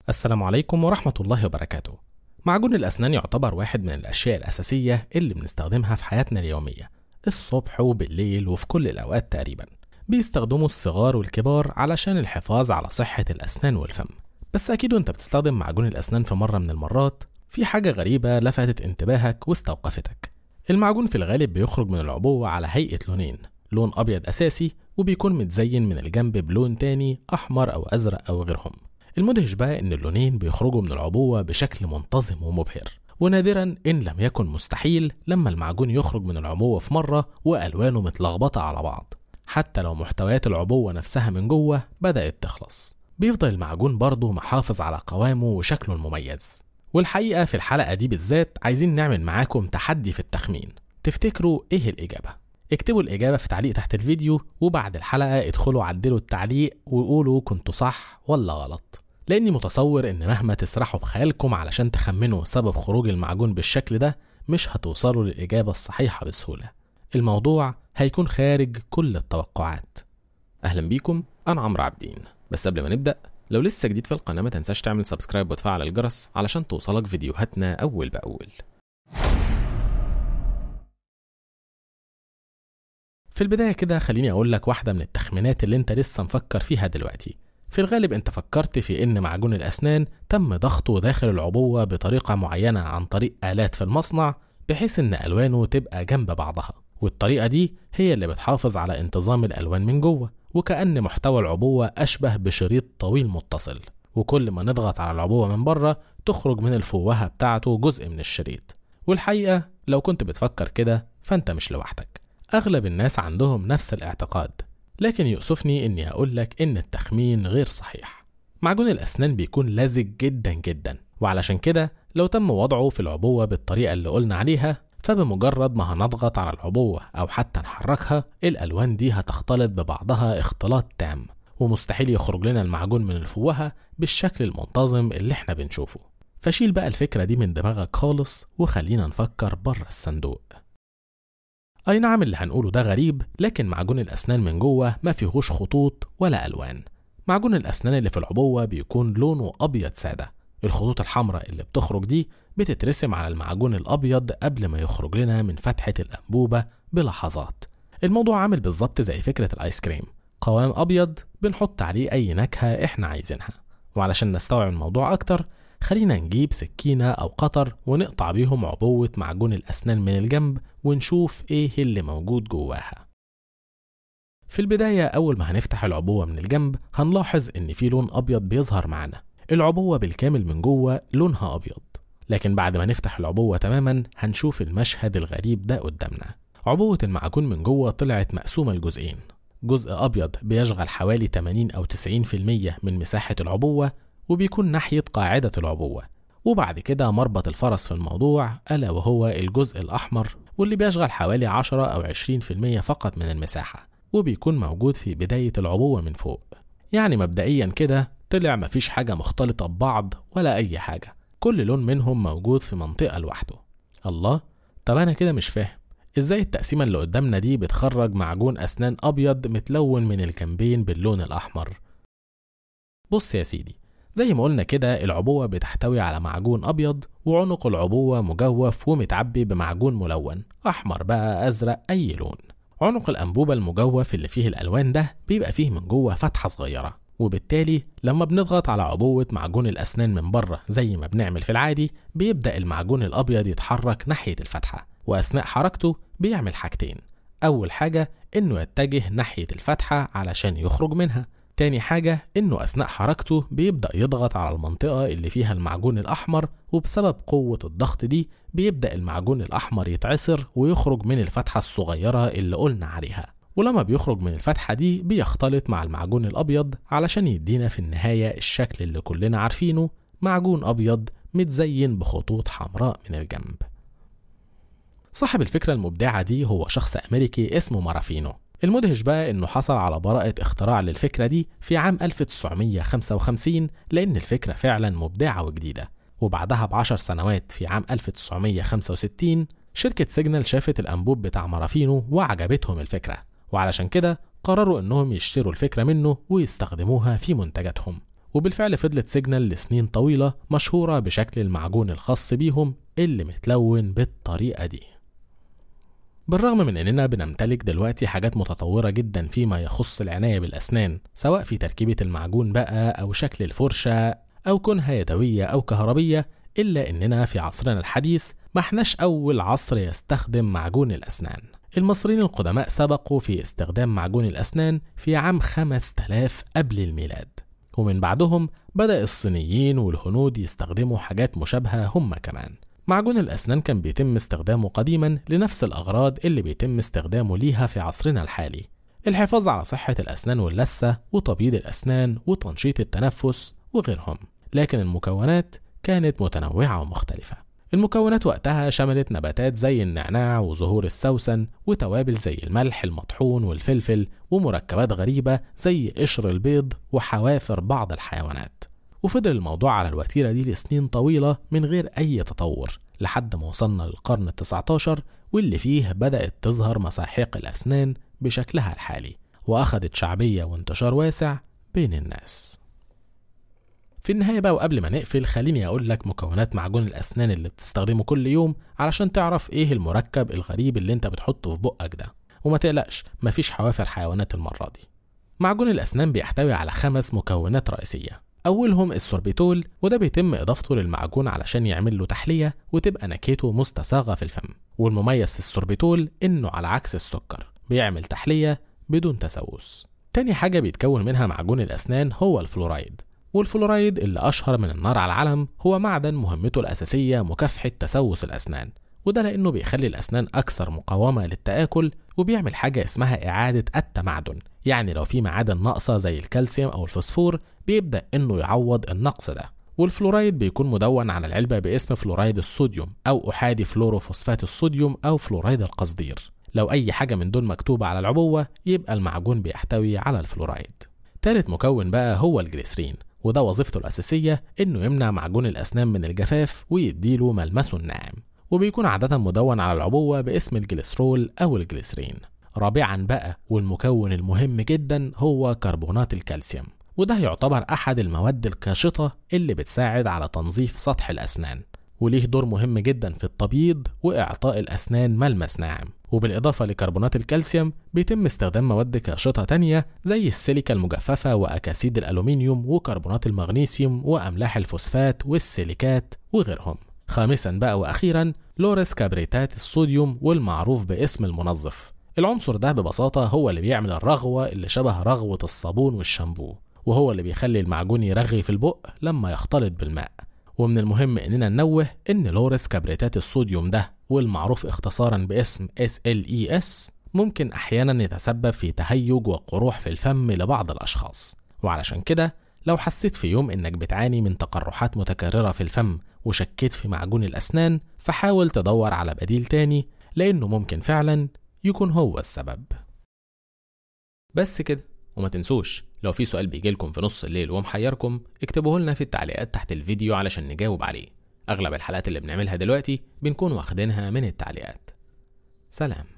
السلام عليكم ورحمة الله وبركاته. معجون الأسنان يعتبر واحد من الأشياء الأساسية اللي بنستخدمها في حياتنا اليومية الصبح وبالليل وفي كل الأوقات تقريبا. بيستخدموا الصغار والكبار علشان الحفاظ على صحة الأسنان والفم. بس أكيد وأنت بتستخدم معجون الأسنان في مرة من المرات في حاجة غريبة لفتت انتباهك واستوقفتك. المعجون في الغالب بيخرج من العبوة على هيئة لونين، لون أبيض أساسي وبيكون متزين من الجنب بلون تاني أحمر أو أزرق أو غيرهم. المدهش بقى إن اللونين بيخرجوا من العبوة بشكل منتظم ومبهر ونادرا إن لم يكن مستحيل لما المعجون يخرج من العبوة في مرة وألوانه متلخبطة على بعض حتى لو محتويات العبوة نفسها من جوه بدأت تخلص بيفضل المعجون برضه محافظ على قوامه وشكله المميز والحقيقة في الحلقة دي بالذات عايزين نعمل معاكم تحدي في التخمين تفتكروا إيه الإجابة؟ اكتبوا الإجابة في تعليق تحت الفيديو وبعد الحلقة ادخلوا عدلوا التعليق وقولوا كنتوا صح ولا غلط لاني متصور ان مهما تسرحوا بخيالكم علشان تخمنوا سبب خروج المعجون بالشكل ده مش هتوصلوا للاجابه الصحيحه بسهوله الموضوع هيكون خارج كل التوقعات اهلا بيكم انا عمرو عابدين بس قبل ما نبدا لو لسه جديد في القناه ما تنساش تعمل سبسكرايب وتفعل الجرس علشان توصلك فيديوهاتنا اول باول في البداية كده خليني أقول لك واحدة من التخمينات اللي أنت لسه مفكر فيها دلوقتي في الغالب انت فكرت في ان معجون الاسنان تم ضغطه داخل العبوه بطريقه معينه عن طريق الات في المصنع بحيث ان الوانه تبقى جنب بعضها والطريقه دي هي اللي بتحافظ على انتظام الالوان من جوه وكأن محتوى العبوة أشبه بشريط طويل متصل وكل ما نضغط على العبوة من بره تخرج من الفوهة بتاعته جزء من الشريط والحقيقة لو كنت بتفكر كده فأنت مش لوحدك أغلب الناس عندهم نفس الاعتقاد لكن يؤسفني اني اقول لك ان التخمين غير صحيح معجون الاسنان بيكون لزج جدا جدا وعلشان كده لو تم وضعه في العبوة بالطريقة اللي قلنا عليها فبمجرد ما هنضغط على العبوة أو حتى نحركها الألوان دي هتختلط ببعضها اختلاط تام ومستحيل يخرج لنا المعجون من الفوهة بالشكل المنتظم اللي احنا بنشوفه فشيل بقى الفكرة دي من دماغك خالص وخلينا نفكر بره الصندوق أي نعم اللي هنقوله ده غريب لكن معجون الأسنان من جوه ما فيهوش خطوط ولا ألوان معجون الأسنان اللي في العبوة بيكون لونه أبيض سادة الخطوط الحمراء اللي بتخرج دي بتترسم على المعجون الأبيض قبل ما يخرج لنا من فتحة الأنبوبة بلحظات الموضوع عامل بالظبط زي فكرة الآيس كريم قوام أبيض بنحط عليه أي نكهة إحنا عايزينها وعلشان نستوعب الموضوع أكتر خلينا نجيب سكينة أو قطر ونقطع بيهم عبوة معجون الأسنان من الجنب ونشوف إيه اللي موجود جواها في البداية أول ما هنفتح العبوة من الجنب هنلاحظ إن في لون أبيض بيظهر معانا العبوة بالكامل من جوه لونها أبيض لكن بعد ما نفتح العبوة تماما هنشوف المشهد الغريب ده قدامنا عبوة المعجون من جوه طلعت مقسومة لجزئين جزء أبيض بيشغل حوالي 80 أو 90% من مساحة العبوة وبيكون ناحية قاعدة العبوة وبعد كده مربط الفرس في الموضوع ألا وهو الجزء الأحمر واللي بيشغل حوالي 10 أو 20% فقط من المساحة وبيكون موجود في بداية العبوة من فوق يعني مبدئيا كده طلع مفيش حاجة مختلطة ببعض ولا أي حاجة كل لون منهم موجود في منطقة لوحده الله طب أنا كده مش فاهم ازاي التقسيمة اللي قدامنا دي بتخرج معجون أسنان أبيض متلون من الجنبين باللون الأحمر بص يا سيدي زي ما قلنا كده العبوة بتحتوي على معجون أبيض وعنق العبوة مجوف ومتعبي بمعجون ملون أحمر بقى أزرق أي لون عنق الأنبوبة المجوف اللي فيه الألوان ده بيبقى فيه من جوه فتحة صغيرة وبالتالي لما بنضغط على عبوة معجون الأسنان من بره زي ما بنعمل في العادي بيبدأ المعجون الأبيض يتحرك ناحية الفتحة وأثناء حركته بيعمل حاجتين أول حاجة إنه يتجه ناحية الفتحة علشان يخرج منها تاني حاجة إنه أثناء حركته بيبدأ يضغط على المنطقة اللي فيها المعجون الأحمر وبسبب قوة الضغط دي بيبدأ المعجون الأحمر يتعصر ويخرج من الفتحة الصغيرة اللي قلنا عليها ولما بيخرج من الفتحة دي بيختلط مع المعجون الأبيض علشان يدينا في النهاية الشكل اللي كلنا عارفينه معجون أبيض متزين بخطوط حمراء من الجنب صاحب الفكرة المبدعة دي هو شخص أمريكي اسمه مارافينو المدهش بقى انه حصل على براءة اختراع للفكرة دي في عام 1955 لان الفكرة فعلا مبدعة وجديدة وبعدها بعشر سنوات في عام 1965 شركة سيجنال شافت الأنبوب بتاع مارافينو وعجبتهم الفكرة وعلشان كده قرروا انهم يشتروا الفكرة منه ويستخدموها في منتجاتهم وبالفعل فضلت سيجنال لسنين طويلة مشهورة بشكل المعجون الخاص بيهم اللي متلون بالطريقة دي بالرغم من اننا بنمتلك دلوقتي حاجات متطورة جدا فيما يخص العناية بالاسنان سواء في تركيبة المعجون بقى او شكل الفرشة او كونها يدوية او كهربية الا اننا في عصرنا الحديث ما احناش اول عصر يستخدم معجون الاسنان المصريين القدماء سبقوا في استخدام معجون الاسنان في عام 5000 قبل الميلاد ومن بعدهم بدأ الصينيين والهنود يستخدموا حاجات مشابهة هم كمان معجون الأسنان كان بيتم استخدامه قديما لنفس الأغراض اللي بيتم استخدامه ليها في عصرنا الحالي الحفاظ على صحة الأسنان واللثة وتبييض الأسنان وتنشيط التنفس وغيرهم لكن المكونات كانت متنوعة ومختلفة المكونات وقتها شملت نباتات زي النعناع وزهور السوسن وتوابل زي الملح المطحون والفلفل ومركبات غريبة زي قشر البيض وحوافر بعض الحيوانات وفضل الموضوع على الوتيرة دي لسنين طويلة من غير أي تطور لحد ما وصلنا للقرن التسعة عشر واللي فيه بدأت تظهر مساحيق الأسنان بشكلها الحالي وأخدت شعبية وانتشار واسع بين الناس في النهاية بقى وقبل ما نقفل خليني أقول لك مكونات معجون الأسنان اللي بتستخدمه كل يوم علشان تعرف إيه المركب الغريب اللي أنت بتحطه في بقك ده وما تقلقش مفيش حوافر حيوانات المرة دي معجون الأسنان بيحتوي على خمس مكونات رئيسية أولهم السوربيتول وده بيتم إضافته للمعجون علشان يعمل له تحلية وتبقى نكهته مستساغة في الفم والمميز في السوربيتول إنه على عكس السكر بيعمل تحلية بدون تسوس تاني حاجة بيتكون منها معجون الأسنان هو الفلورايد والفلورايد اللي أشهر من النار على العلم هو معدن مهمته الأساسية مكافحة تسوس الأسنان وده لأنه بيخلي الأسنان أكثر مقاومة للتآكل وبيعمل حاجة اسمها إعادة التمعدن يعني لو في معادن ناقصة زي الكالسيوم أو الفوسفور بيبدأ إنه يعوض النقص ده والفلورايد بيكون مدون على العلبة باسم فلورايد الصوديوم أو أحادي فلوروفوسفات الصوديوم أو فلورايد القصدير لو أي حاجة من دول مكتوبة على العبوة يبقى المعجون بيحتوي على الفلورايد تالت مكون بقى هو الجليسرين وده وظيفته الأساسية إنه يمنع معجون الأسنان من الجفاف ويديله ملمسه الناعم وبيكون عادة مدون على العبوة باسم الجليسرول أو الجليسرين رابعا بقى والمكون المهم جدا هو كربونات الكالسيوم وده يعتبر أحد المواد الكاشطة اللي بتساعد على تنظيف سطح الأسنان وليه دور مهم جدا في التبييض وإعطاء الأسنان ملمس ناعم وبالإضافة لكربونات الكالسيوم بيتم استخدام مواد كاشطة تانية زي السيليكا المجففة وأكاسيد الألومنيوم وكربونات المغنيسيوم وأملاح الفوسفات والسيليكات وغيرهم خامسا بقى وأخيرا لوريس كابريتات الصوديوم والمعروف باسم المنظف العنصر ده ببساطة هو اللي بيعمل الرغوة اللي شبه رغوة الصابون والشامبو وهو اللي بيخلي المعجون يرغي في البق لما يختلط بالماء ومن المهم اننا ننوه ان لوريس كبريتات الصوديوم ده والمعروف اختصارا باسم SLES ممكن احيانا يتسبب في تهيج وقروح في الفم لبعض الاشخاص وعلشان كده لو حسيت في يوم انك بتعاني من تقرحات متكررة في الفم وشكيت في معجون الاسنان فحاول تدور على بديل تاني لانه ممكن فعلا يكون هو السبب بس كده وما تنسوش لو في سؤال بيجيلكم في نص الليل ومحيركم اكتبوه لنا في التعليقات تحت الفيديو علشان نجاوب عليه أغلب الحلقات اللي بنعملها دلوقتي بنكون واخدينها من التعليقات سلام